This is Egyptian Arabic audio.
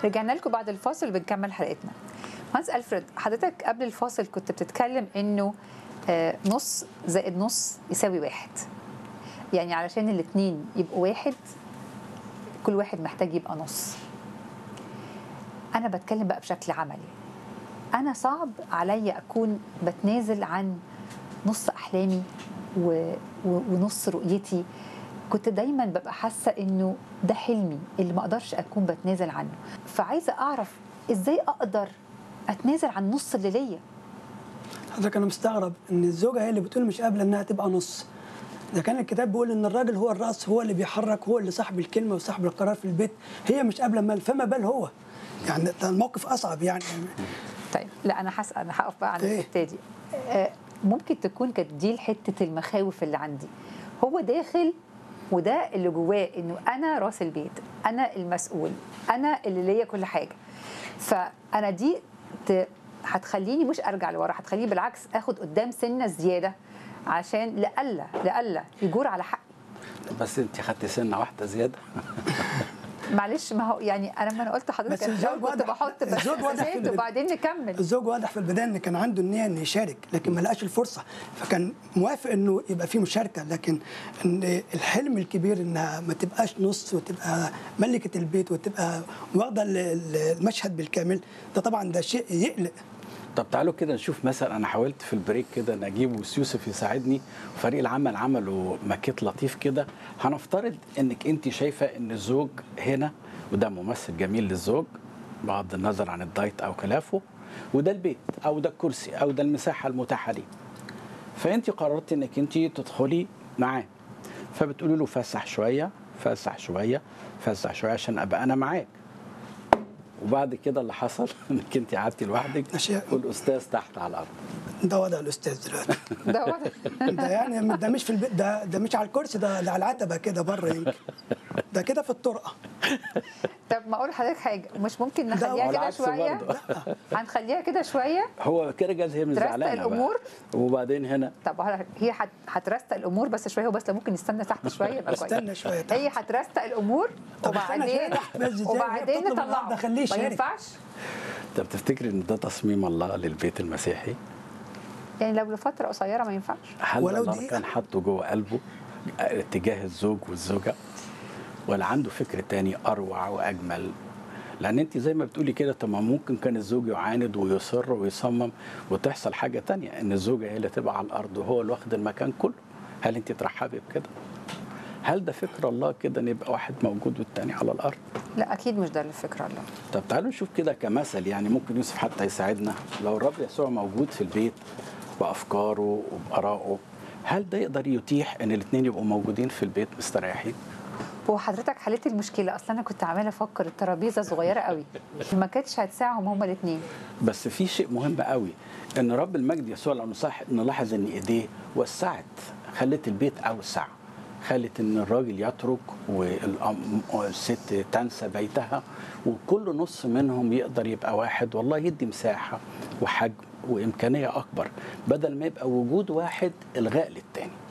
رجعنا لكم بعد الفاصل بنكمل حلقتنا مهندس الفريد حضرتك قبل الفاصل كنت بتتكلم انه آه، نص زائد نص يساوي واحد يعني علشان الاتنين يبقوا واحد كل واحد محتاج يبقى نص انا بتكلم بقى بشكل عملي انا صعب عليا اكون بتنازل عن نص احلامي و... و... ونص رؤيتي كنت دايما ببقى حاسه انه ده حلمي اللي ما اقدرش اكون بتنازل عنه فعايزه اعرف ازاي اقدر اتنازل عن نص اللي ليا حضرتك انا مستغرب ان الزوجه هي اللي بتقول مش قابله انها تبقى نص ده كان الكتاب بيقول ان الراجل هو الراس هو اللي بيحرك هو اللي صاحب الكلمه وصاحب القرار في البيت هي مش قابله مال فما بال هو يعني ده الموقف اصعب يعني طيب لا انا هسال انا هقف بقى على إيه؟ الحته دي آه، ممكن تكون كانت دي حته المخاوف اللي عندي هو داخل وده اللي جواه انه انا راس البيت انا المسؤول انا اللي ليا كل حاجه فانا دي ت- هتخليني مش ارجع لورا هتخليني بالعكس اخد قدام سنه زياده عشان لألا لألا يجور على حقي بس انت خدتي سنه واحده زياده معلش ما هو يعني انا ما انا قلت لحضرتك بس أنا الزوج كنت واضح- بحط بس الزوج واضح في أساسات البداية. وبعدين نكمل الزوج واضح في البدايه ان كان عنده النيه انه يشارك لكن ما لقاش الفرصه فكان موافق انه يبقى في مشاركه لكن ان الحلم الكبير انها ما تبقاش نص وتبقى ملكه البيت وتبقى واخده ال- ال- المشهد بالكامل ده طبعا ده شيء يقلق طب تعالوا كده نشوف مثلا انا حاولت في البريك كده ان اجيب ويوسف يساعدني وفريق العمل عملوا ماكيت لطيف كده هنفترض انك انت شايفه ان الزوج هنا وده ممثل جميل للزوج بغض النظر عن الدايت او خلافه وده البيت او ده الكرسي او ده المساحه المتاحه ليه فانت قررت انك انت تدخلي معاه فبتقولي له فسح شويه فسح شويه فسح شويه عشان ابقى انا معاك وبعد كده اللي حصل انك انت قعدتي لوحدك أشياء. والاستاذ تحت على الارض ده وضع الاستاذ دلوقتي ده واضح ده يعني ده مش في البيت ده ده مش على الكرسي ده ده على العتبه كده بره يمكن ده كده في الطرقه طب ما اقول لحضرتك حاجه مش ممكن نخليها كده والعكس شويه برضه. هنخليها كده شويه هو كده جاز هي مش ترستق زعلانه بقى. الأمور؟ وبعدين هنا طب هل- هي هت- هترستق الامور بس شويه وبس لو ممكن نستنى تحت شويه يبقى كويس استنى شويه تحت. هي هترستق الامور طب استنى وبعدين شوية تحت بس إزاي؟ وبعدين هي بتطلب نطلعه النهاردة خليه ما يشارك. ينفعش طب تفتكري ان ده تصميم الله للبيت المسيحي؟ يعني لو لفتره قصيره ما ينفعش هل ولو الله دقيقة. كان حاطه جوه قلبه تجاه الزوج والزوجه؟ ولا عنده فكر تاني اروع واجمل؟ لان انت زي ما بتقولي كده طب ما ممكن كان الزوج يعاند ويصر ويصمم وتحصل حاجه تانية ان الزوجه هي اللي تبقى على الارض وهو اللي واخد المكان كله هل انت ترحبي بكده؟ هل ده فكر الله كده ان يبقى واحد موجود والتاني على الارض؟ لا اكيد مش ده اللي فكره الله طب تعالوا نشوف كده كمثل يعني ممكن يوسف حتى يساعدنا لو الرب يسوع موجود في البيت بافكاره وبارائه هل ده يقدر يتيح ان الاثنين يبقوا موجودين في البيت مستريحين؟ هو حضرتك حليت المشكله اصلا انا كنت عماله افكر الترابيزه صغيره قوي ما كانتش هتساعهم هما الاثنين بس في شيء مهم قوي ان رب المجد يسوع لو نصح نلاحظ ان ايديه وسعت خلت البيت اوسع خلت ان الراجل يترك والأم- والست تنسى بيتها وكل نص منهم يقدر يبقى واحد والله يدي مساحه وحجم وامكانيه اكبر بدل ما يبقى وجود واحد الغاء للتاني